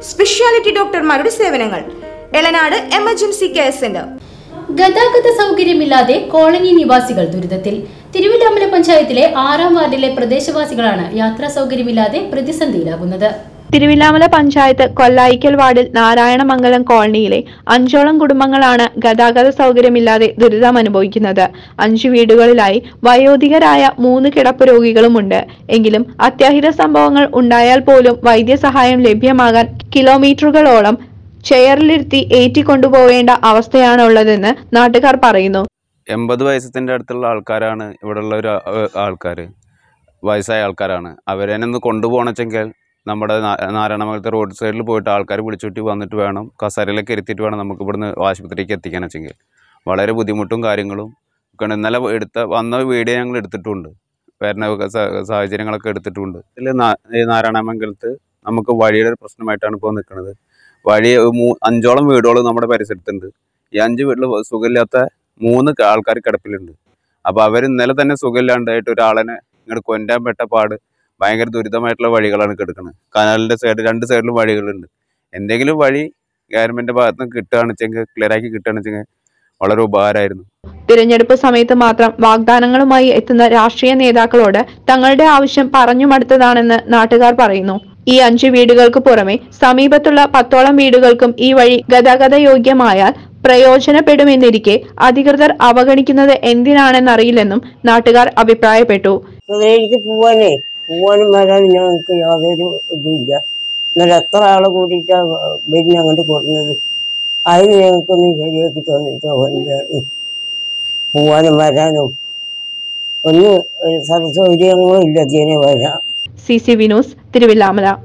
speciality ഡോക്ടർമാരുടെ സേവനങ്ങൾ Elanad emergency care centre ഗതാഗത സൗകര്യമില്ലാതെ കോളനി നിവാസികൾ ദുരിതത്തിൽ തിരുവല്ലാമല പഞ്ചായത്തിലെ ആറാം വാർഡിലെ പ്രദേശവാസികളാണ് യാത്രാ സൗകര്യമില്ലാതെ പ്രതിസന്ധിയിലാകുന്നത് തിരുവില്ലാമല പഞ്ചായത്ത് കൊല്ലായിക്കൽ വാർഡിൽ നാരായണമംഗലം കോളനിയിലെ അഞ്ചോളം കുടുംബങ്ങളാണ് ഗതാഗത സൗകര്യമില്ലാതെ ദുരിതം അനുഭവിക്കുന്നത് അഞ്ചു വീടുകളിലായി വയോധികരായ മൂന്ന് കിടപ്പ് രോഗികളുമുണ്ട് എങ്കിലും അത്യാഹിത സംഭവങ്ങൾ ഉണ്ടായാൽ പോലും വൈദ്യസഹായം ലഭ്യമാകാൻ കിലോമീറ്ററുകളോളം ചെയറിലിരുത്തി ഏറ്റിക്കൊണ്ടുപോവേണ്ട അവസ്ഥയാണുള്ളതെന്ന് നാട്ടുകാർ പറയുന്നു എൺപത് വയസ്സത്തിൻ്റെ അടുത്തുള്ള ആൾക്കാരാണ് ഇവിടെയുള്ള ഒരു ആൾക്കാർ വയസ്സായ ആൾക്കാരാണ് അവരെ ഒന്ന് കൊണ്ടുപോകണമെച്ചെങ്കിൽ നമ്മുടെ നാ- നാരായണമംഗലത്തെ റോഡ് സൈഡിൽ പോയിട്ട് ആൾക്കാർ വിളിച്ചുകൂട്ടി വന്നിട്ട് വേണം കസേരയിലേക്ക് ഇരുത്തിയിട്ട് വേണം നമുക്ക് ഇവിടുന്ന് ആശുപത്രിക്ക് എത്തിക്കാൻ വെച്ചെങ്കിൽ വളരെ ബുദ്ധിമുട്ടും കാര്യങ്ങളും ഒക്കെയാണ് ഇന്നലെ എടുത്ത വന്ന വീഡിയോ ഞങ്ങൾ എടുത്തിട്ടുണ്ട് വരുന്ന ഒക്കെ സ- സാഹചര്യങ്ങളൊക്കെ എടുത്തിട്ടുണ്ട് ഇതിൽ നാരായണമംഗലത്ത് നമുക്ക് വഴിയുടെ ഒരു പ്രശ്നമായിട്ടാണ് ഇപ്പോൾ നിൽക്കുന്നത് വഴി മൂ അഞ്ചോളം വീടുകൾ നമ്മുടെ പരിസരത്തുണ്ട് ഈ അഞ്ച് വീട്ടിൽ സുഖമില്ലാത്ത മൂന്ന് ആൾക്കാർ കിടപ്പിലുണ്ട് അപ്പോൾ അവർ ഇന്നലെ തന്നെ സുഖമില്ലാണ്ടായിട്ട് ഒരാളനെ ഇങ്ങോട്ട് കൊല്ലാൻ പെട്ട പാട് ഭയങ്കര ദുരിതമായിട്ടുള്ള വഴികളാണ് കിടക്കുന്നത് കനാലിൻ്റെ സൈഡ് രണ്ട് സൈഡിലും വഴികളുണ്ട് എന്തെങ്കിലും വഴി ഗവൺമെൻറ് ഭാഗത്ത് നിന്ന് കിട്ടുകയാണെന്ന് വെച്ചെങ്കിൽ ക്ലിയറാക്കി കിട്ടുകയാണെന്ന് വെച്ചെങ്കിൽ വളരെ ഉപകാരമായിരുന്നു തിരഞ്ഞെടുപ്പ് സമയത്ത് മാത്രം വാഗ്ദാനങ്ങളുമായി എത്തുന്ന രാഷ്ട്രീയ നേതാക്കളോട് തങ്ങളുടെ ആവശ്യം പറഞ്ഞു മടുത്തതാണെന്ന് നാട്ടുകാർ പറയുന്നു ഈ അഞ്ചു വീടുകൾക്ക് പുറമെ സമീപത്തുള്ള പത്തോളം വീടുകൾക്കും ഈ വഴി ഗതാഗത യോഗ്യമായാൽ പ്രയോജനപ്പെടുമെന്നിരിക്കെ അധികൃതർ അവഗണിക്കുന്നത് എന്തിനാണെന്നറിയില്ലെന്നും നാട്ടുകാർ അഭിപ്രായപ്പെട്ടു എനിക്ക് പോവാനേ പോവാനും വരാൻ ഞങ്ങൾക്ക് യാതൊരു ഇതുമില്ല എന്നാൽ എത്ര ആളെ കൂടിയിട്ടാണ് വരുന്ന അങ്ങോട്ട് കൊടുക്കുന്നത് അതിന് ഞങ്ങൾക്കൊന്നും ശരിയാക്കി തന്നിട്ടോ വണ്ടിയാണ് പോവാനും വരാനും ഒന്നും ഒരു സ്ഥല സൗകര്യങ്ങളും ഇല്ല ഇതിനെ വരാം C C V news Thiruvilwamala